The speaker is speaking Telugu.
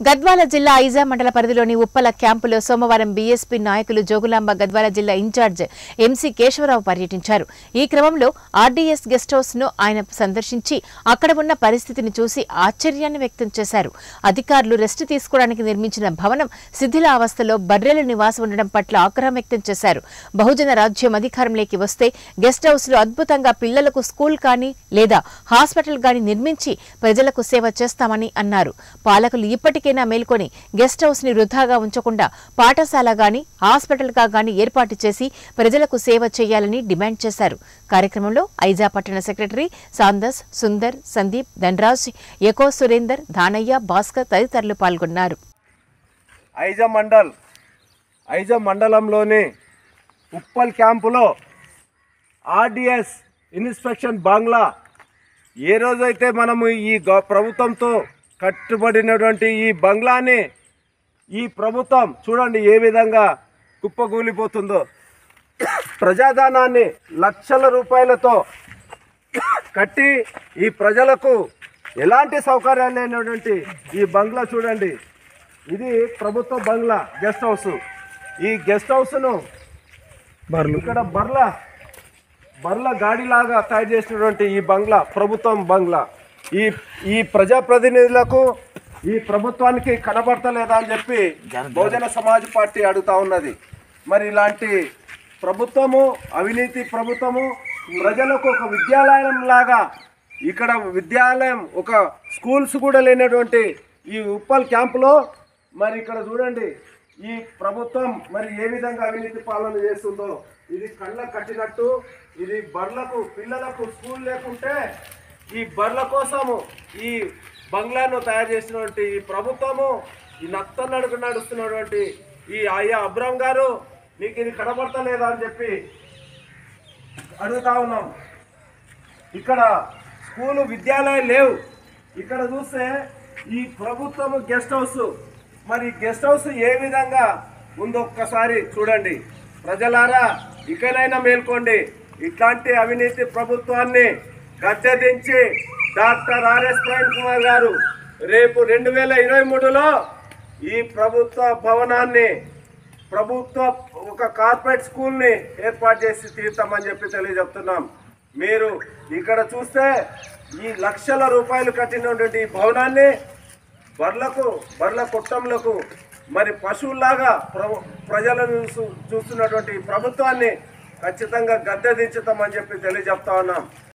గద్వాల జిల్లా ఐజా మండల పరిధిలోని ఉప్పల క్యాంపులో సోమవారం బీఎస్పీ నాయకులు జోగులాంబ గద్వాల జిల్లా ఇన్ఛార్జ్ ఎంసీ కేశవరావు పర్యటించారు ఈ క్రమంలో ఆర్డీఎస్ గెస్ట్ హౌస్ ను ఆయన సందర్శించి అక్కడ ఉన్న పరిస్థితిని చూసి ఆశ్చర్యాన్ని వ్యక్తం చేశారు అధికారులు రెస్ట్ తీసుకోవడానికి నిర్మించిన భవనం శిథిలావస్థలో బర్రెల నివాసం ఉండడం పట్ల ఆగ్రహం వ్యక్తం చేశారు బహుజన రాజ్యం అధికారంలోకి వస్తే గెస్ట్ హౌస్ లో అద్భుతంగా పిల్లలకు స్కూల్ కానీ లేదా హాస్పిటల్ కానీ నిర్మించి ప్రజలకు సేవ చేస్తామని అన్నారు పాలకులు ఇప్పటికైనా మేల్కొని గెస్ట్ హౌస్ ని వృధాగా ఉంచకుండా పాఠశాల గాని హాస్పిటల్ గా గాని ఏర్పాటు చేసి ప్రజలకు సేవ చేయాలని డిమాండ్ చేశారు కార్యక్రమంలో ఐజా పట్టణ సెక్రటరీ సాందస్ సుందర్ సందీప్ ధనరాజ్ ఎకో సురేందర్ దానయ్య భాస్కర్ తదితరులు పాల్గొన్నారు ఐజ మండల్ ఐజ మండలంలోని ఉప్పల్ క్యాంపులో ఆర్డిఎస్ ఇన్స్పెక్షన్ బంగ్లా ఏ రోజైతే మనము ఈ గ- ప్రభుత్వంతో కట్టుబడినటువంటి ఈ బంగ్లాని ఈ ప్రభుత్వం చూడండి ఏ విధంగా కుప్పగూలిపోతుందో ప్రజాధనాన్ని లక్షల రూపాయలతో కట్టి ఈ ప్రజలకు ఎలాంటి సౌకర్యాలు లేనటువంటి ఈ బంగ్లా చూడండి ఇది ప్రభుత్వ బంగ్లా గెస్ట్ హౌస్ ఈ గెస్ట్ హౌస్ను ఇక్కడ బర్ల బర్ల గాడిలాగా తయారు చేసినటువంటి ఈ బంగ్లా ప్రభుత్వం బంగ్లా ఈ ఈ ప్రజాప్రతినిధులకు ఈ ప్రభుత్వానికి కనబడతలేదా అని చెప్పి బహుజన సమాజ్ పార్టీ అడుగుతా ఉన్నది మరి ఇలాంటి ప్రభుత్వము అవినీతి ప్రభుత్వము ప్రజలకు ఒక విద్యాలయం లాగా ఇక్కడ విద్యాలయం ఒక స్కూల్స్ కూడా లేనటువంటి ఈ ఉప్పల్ క్యాంపులో మరి ఇక్కడ చూడండి ఈ ప్రభుత్వం మరి ఏ విధంగా అవినీతి పాలన చేస్తుందో ఇది కళ్ళ కట్టినట్టు ఇది బర్లకు పిల్లలకు స్కూల్ లేకుంటే ఈ బర్ల కోసము ఈ బంగ్లాను తయారు చేసినటువంటి ఈ ప్రభుత్వము ఈ నత్త నడుకు నడుస్తున్నటువంటి ఈ అయ్యా అబ్రామ్ గారు నీకు ఇది కనబడతలేదా అని చెప్పి అడుగుతా ఉన్నాం ఇక్కడ స్కూలు విద్యాలయాలు లేవు ఇక్కడ చూస్తే ఈ ప్రభుత్వం గెస్ట్ హౌస్ మరి గెస్ట్ హౌస్ ఏ విధంగా ఉందో ఒక్కసారి చూడండి ప్రజలారా ఇకనైనా మేల్కోండి ఇట్లాంటి అవినీతి ప్రభుత్వాన్ని గద్దెదించి డాక్టర్ ఆర్ఎస్ ప్రవీణ్ కుమార్ గారు రేపు రెండు వేల ఇరవై మూడులో ఈ ప్రభుత్వ భవనాన్ని ప్రభుత్వ ఒక కార్పొరేట్ స్కూల్ని ఏర్పాటు చేసి తీర్తామని చెప్పి తెలియజెప్తున్నాం మీరు ఇక్కడ చూస్తే ఈ లక్షల రూపాయలు కట్టినటువంటి ఈ భవనాన్ని బర్లకు బర్ల కుట్టంలకు మరి పశువుల్లాగా ప్ర ప్రజలను చూ- చూస్తున్నటువంటి ఈ ప్రభుత్వాన్ని ఖచ్చితంగా గద్దె దించుతామని చెప్పి తెలియజెప్తా ఉన్నాం